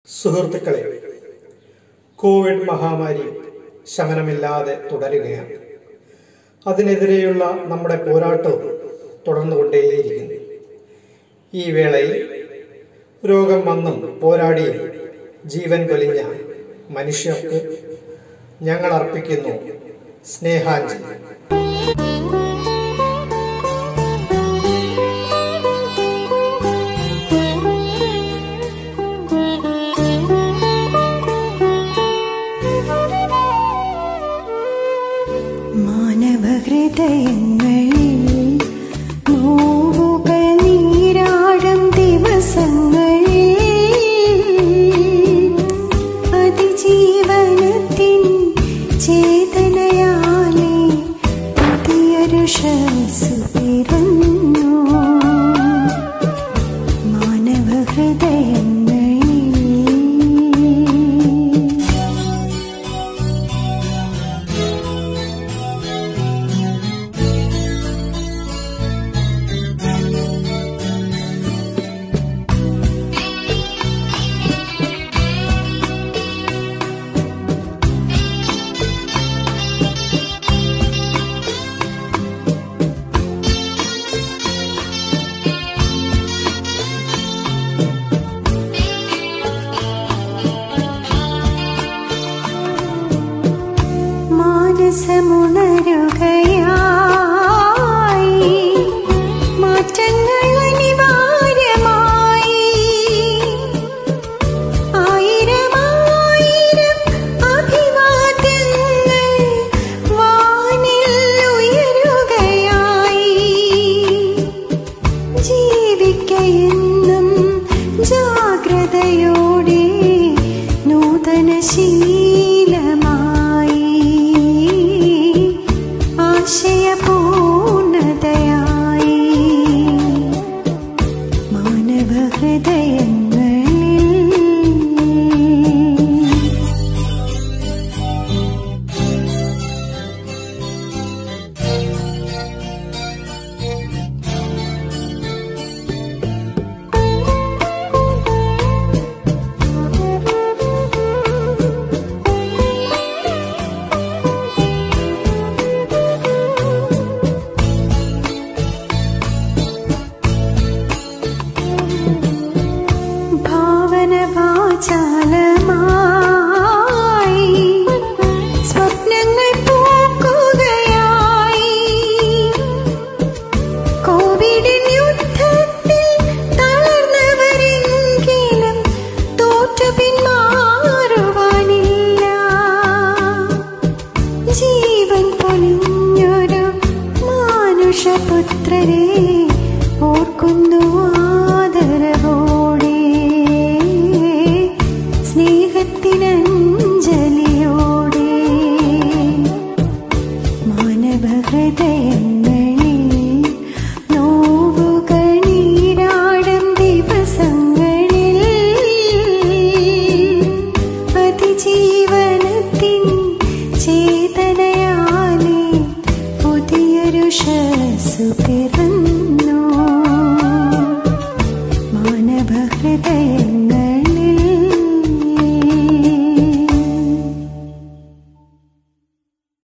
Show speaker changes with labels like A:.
A: സുഹൃത്തുക്കളെ കോവിഡ് മഹാമാരി ശമനമില്ലാതെ തുടരുകയാണ് അതിനെതിരെയുള്ള നമ്മുടെ പോരാട്ടവും തുടർന്നുകൊണ്ടേയിരിക്കുന്നു ഈ വേളയിൽ രോഗം വന്നും പോരാടിയും ജീവൻ പൊലിഞ്ഞ മനുഷ്യർക്ക് ഞങ്ങൾ അർപ്പിക്കുന്നു സ്നേഹാഞ്ജലി
B: മാനവഹൃദയങ്ങളിൽ നോവുകൾ നീരാടും ദിവസങ്ങളിൽ അതിജീവനത്തിൻ ചേതനയാലെ പുതിയൊരു ശ്വാസ പിറന്നു മാനവഹൃദയങ്ങളിൽ മാനസമുണരുകയായി മാറ്റങ്ങൾ അനിവാര്യമായി ആയിരമായിരം അഭിവാദ്യങ്ങൾ വാനിൽ ഉയരുകയായി ജീവിക്കയെന്നും ജാഗ്രതയോടെ നൂതന ശീലമായി ആശയപൂർണതയായി മാനവ ഹൃദയങ്ങളിൽ ഭാവന വാചാലമായി സ്വപ്നങ്ങൾ പൂക്കുകയായി കോവിഡിൻ യുദ്ധത്തിൽ തളർന്നവരെങ്കിലും തോറ്റു പിന്മാറുവാനില്ല ജീവൻ പൊലിഞ്ഞൊരു മാനുഷപുത്രരെ ഓർക്കുന്നു ആദരവോടെ സ്നേഹത്തിനഞ്ജലിയോടെ മാനവ ഹൃദയങ്ങളിൽ നോവുകൾ നീരാടും ദിവസങ്ങളിൽ അതിജീവനത്തിൻ ചേതനയാലെ പുതിയൊരു ശ്വാസു പിറന്നു മാനവ ഹൃദയങ്ങൾ